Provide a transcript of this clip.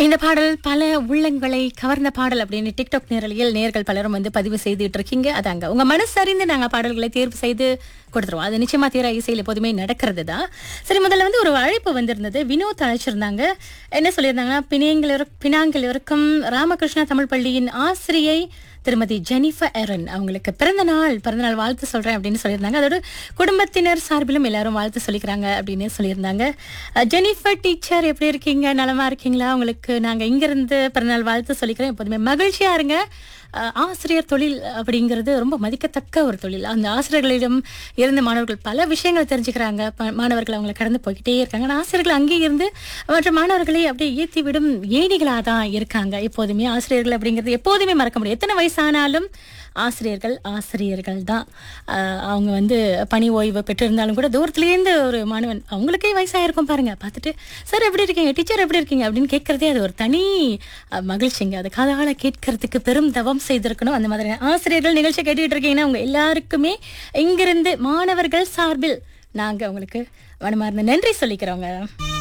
இந்த பாடல் பல உள்ளங்களை கவர்ந்த பாடல் அப்படின்னு டிக்டாக் நேரலையில் நேர்கள் பலரும் வந்து பதிவு செய்துட்டு இருக்கீங்க அதாங்க உங்க மனசு அறிந்து நாங்க பாடல்களை தேர்வு செய்து கொடுத்துருவோம் அது நிச்சயமா தீர இசையில் எப்போதுமே நடக்கிறது தான் சரி முதல்ல வந்து ஒரு அழைப்பு வந்திருந்தது வினோத் அழைச்சிருந்தாங்க என்ன சொல்லியிருந்தாங்கன்னா பினாங்கில் பினாங்கில் இருக்கும் ராமகிருஷ்ணா தமிழ் பள்ளியின் ஆசிரியை திருமதி ஜெனிஃபர் எரன் அவங்களுக்கு பிறந்த நாள் பிறந்த நாள் வாழ்த்து சொல்றேன் அப்படின்னு சொல்லியிருந்தாங்க அதோட குடும்பத்தினர் சார்பிலும் எல்லாரும் வாழ்த்து சொல்லிக்கிறாங்க அப்படின்னு சொல்லியிருந்தாங்க அஹ், ஜெனிஃபர் டீச்சர் எப்படி இருக்கீங்க நலமா இருக்கீங்களா உங்களுக்கு நாங்க இங்கிருந்து பிறந்தநாள் வாழ்த்து சொல்லிக்கிறோம் எப்போதுமே மகிழ்ச்சியா இருங்க அஹ், ஆசிரியர் தொழில் அப்படிங்கிறது ரொம்ப மதிக்கத்தக்க ஒரு தொழில் அந்த ஆசிரியர்களிடம் இருந்து மாணவர்கள் பல விஷயங்கள் தெரிஞ்சுக்கிறாங்க ப- மாணவர்கள் அவங்களை கடந்து போய்கிட்டே இருக்காங்க ஆனா ஆசிரியர்கள் அங்கே இருந்து மற்ற மாணவர்களை அப்படியே ஏற்றி விடும் ஏணிகளாக தான் இருக்காங்க எப்போதுமே ஆசிரியர்கள் அப்படிங்கிறது எப்போதுமே மறக்க முடியும் எத்தனை வயசானாலும் ஆசிரியர்கள் ஆசிரியர்கள் தான் ஆஹ் அவங்க வந்து பணி ஓய்வு பெற்றிருந்தாலும் கூட தூரத்துலேருந்து ஒரு மாணவன் அவங்களுக்கே வயசாயிருக்கும் பாருங்க பார்த்துட்டு சார் எப்படி இருக்கீங்க டீச்சர் எப்படி இருக்கீங்க அப்படின்னு கேட்கறதே அது ஒரு தனி ஆஹ், மகிழ்ச்சிங்க அது காதால கேட்கறதுக்கு பெரும் தவம் செய்திருக்கணும் அந்த மாதிரி ஆசிரியர்கள் நிகழ்ச்சி கேட்டுக்கிட்டு இருக்கீங்கன்னா உங்க எல்லாருக்குமே இங்கிருந்து மாணவர்கள் சார்பில் நாங்க உங்களுக்கு மனமார்ந்த நன்றி சொல்லிக்கிறோங்க